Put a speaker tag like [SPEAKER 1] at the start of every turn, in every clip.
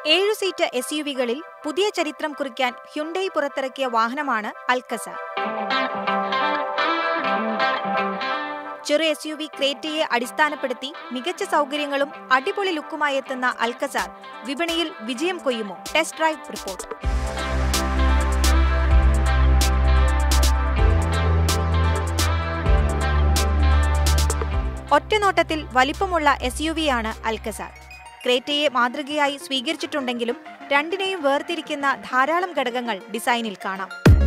[SPEAKER 1] ഏഴു seat S U വികളിൽ പുതിയ ചരിത്രം കുറിക്കാൻ ഹ്യുണ്ടൈ പുറത്തിറക്കിയ വാഹനമാണ് അൽക്കസാർ ചെറു എസ് യു വി ക്രേറ്റയെ അടിസ്ഥാനപ്പെടുത്തി മികച്ച സൗകര്യങ്ങളും അടിപൊളി ലുക്കുമായി എത്തുന്ന അൽക്കസാർ വിപണിയിൽ വിജയം കൊയ്യുമോ ടെസ്റ്റ് ഡ്രൈവ് റിപ്പോർട്ട് ഒറ്റനോട്ടത്തിൽ വലിപ്പമുള്ള എസ് യു വിയാണ് അൽക്കസാർ ക്രേറ്റയെ മാതൃകയായി സ്വീകരിച്ചിട്ടുണ്ടെങ്കിലും രണ്ടിനെയും വേർതിരിക്കുന്ന ധാരാളം ഘടകങ്ങൾ ഡിസൈനിൽ കാണാം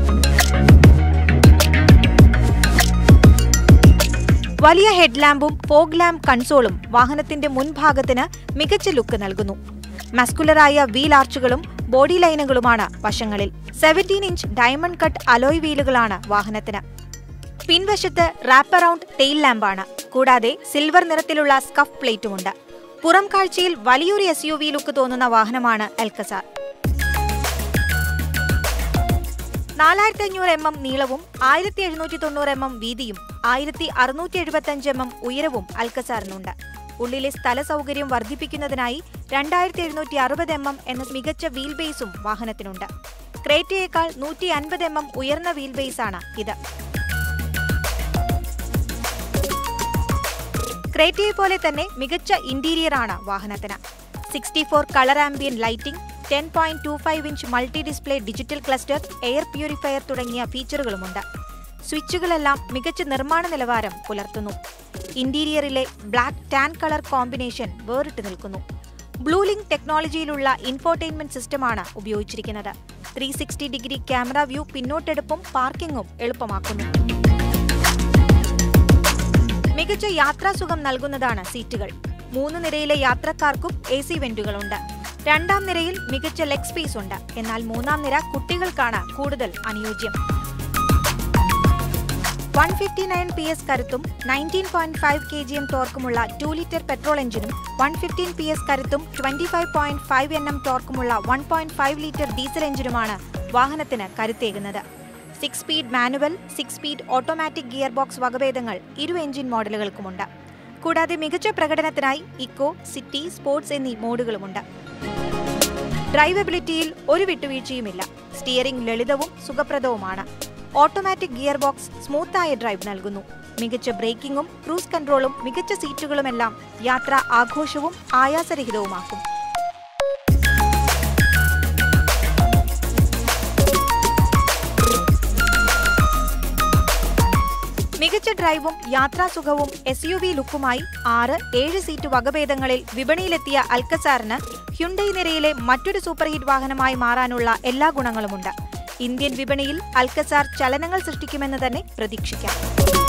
[SPEAKER 1] വലിയ ഹെഡ്ലാമ്പും ഫോഗ് ലാമ്പ് കൺസോളും വാഹനത്തിന്റെ മുൻഭാഗത്തിന് മികച്ച ലുക്ക് നൽകുന്നു മസ്കുലറായ വീൽ ആർച്ചുകളും ബോഡി ലൈനുകളുമാണ് വശങ്ങളിൽ seventeen inch diamond cut alloy വീലുകളാണ് വാഹനത്തിന് പിൻവശത്ത് റാപ്പ് അറൌണ്ട് ടെയിൽ ലാമ്പാണ് കൂടാതെ സിൽവർ നിറത്തിലുള്ള സ്കഫ് പ്ലേറ്റുമുണ്ട് പുറം കാഴ്ചയിൽ വലിയൊരു എസ് യു വി ലുക്ക് തോന്നുന്ന വാഹനമാണ് എൽക്കസാർ നാലായിരത്തി അഞ്ഞൂറ് എം എം നീളവും ആയിരത്തി എഴുന്നൂറ്റി തൊണ്ണൂറ് എം എം വീതിയും ആയിരത്തി അറുന്നൂറ്റി എഴുപത്തി അഞ്ച് എം എം ഉയരവും അൽക്കസാറിനുണ്ട് ഉള്ളിലെ സ്ഥല സൗകര്യം വർദ്ധിപ്പിക്കുന്നതിനായി രണ്ടായിരത്തി എഴുന്നൂറ്റി അറുപത് എം എം എന്ന മികച്ച വീൽ ബേസും വാഹനത്തിനുണ്ട് ക്രേറ്റയേക്കാൾ നൂറ്റി അൻപത് എം എം ഉയർന്ന വീൽ ബേസാണ് ഇത് ക്രേറ്റയെ പോലെ തന്നെ മികച്ച ഇന്റീരിയറാണ് വാഹനത്തിന് sixty four colour ambient lighting ten point two five inch multi display digital cluster air purifier തുടങ്ങിയ ഫീച്ചറുകളുമുണ്ട് സ്വിച്ചുകളെല്ലാം മികച്ച നിർമ്മാണ നിലവാരം പുലർത്തുന്നു ഇന്റീരിയറിലെ ബ്ലാക്ക് ടാൻ കളർ കോമ്പിനേഷൻ വേറിട്ട് നിൽക്കുന്നു ബ്ലൂ ലിങ്ക് ടെക്നോളജിയിലുള്ള ഇൻഫോർടൈൻമെന്റ് സിസ്റ്റമാണ് ഉപയോഗിച്ചിരിക്കുന്നത് three sixty degree camera view പിന്നോട്ടെടുപ്പും പാർക്കിംഗും എളുപ്പമാക്കുന്നു മികച്ച യാത്രാസുഖം നൽകുന്നതാണ് സീറ്റുകൾ മൂന്ന് നിരയിലെ യാത്രക്കാർക്കും എ സി വെന്റുകളുണ്ട് രണ്ടാം നിരയിൽ മികച്ച ലെഗ് സ്പേസ് ഉണ്ട് എന്നാൽ മൂന്നാം നിര കുട്ടികൾക്കാണ് കൂടുതൽ അനുയോജ്യം one fifty nine P S കരുത്തും nineteen point five K G M ടോർക്കുമുള്ള ടു ലിറ്റർ പെട്രോൾ എഞ്ചിനും വൺ ഫിഫ്റ്റീൻ പി എസ് കരുത്തും twenty five point five N M ടോർക്കുമുള്ള one point five litre diesel എഞ്ചിനുമാണ് വാഹനത്തിന് കരുത്തേകുന്നത് six speed manual six speed automatic gear box വകഭേദങ്ങൾ ഇരു engine മോഡലുകൾക്കുമുണ്ട് കൂടാതെ മികച്ച പ്രകടനത്തിനായി ഇക്കോ സിറ്റി സ്പോർട്സ് എന്നീ മോഡുകളുമുണ്ട് ഡ്രൈവബിലിറ്റിയിൽ ഒരു വിട്ടുവീഴ്ചയുമില്ല സ്റ്റിയറിംഗ് ലളിതവും സുഖപ്രദവുമാണ് ഓട്ടോമാറ്റിക് ഗിയർ ബോക്സ് സ്മൂത്തായ ഡ്രൈവ് നൽകുന്നു മികച്ച ബ്രേക്കിംഗും ക്രൂസ് കൺട്രോളും മികച്ച സീറ്റുകളുമെല്ലാം യാത്ര ആഘോഷവും ആയാസരഹിതവുമാക്കും മികച്ച ഡ്രൈവും യാത്രാസുഖവും എസ് യു വി ലുക്കുമായി ആറ് ഏഴ് സീറ്റ് വകഭേദങ്ങളിൽ വിപണിയിലെത്തിയ അൽക്കസാറിന് ഹ്യുണ്ടൈ നിരയിലെ മറ്റൊരു സൂപ്പർ ഹിറ്റ് വാഹനമായി മാറാനുള്ള എല്ലാ ഗുണങ്ങളുമുണ്ട് ഇന്ത്യൻ വിപണിയിൽ അൽക്കസാർ ചലനങ്ങൾ സൃഷ്ടിക്കുമെന്ന് തന്നെ പ്രതീക്ഷിക്കാം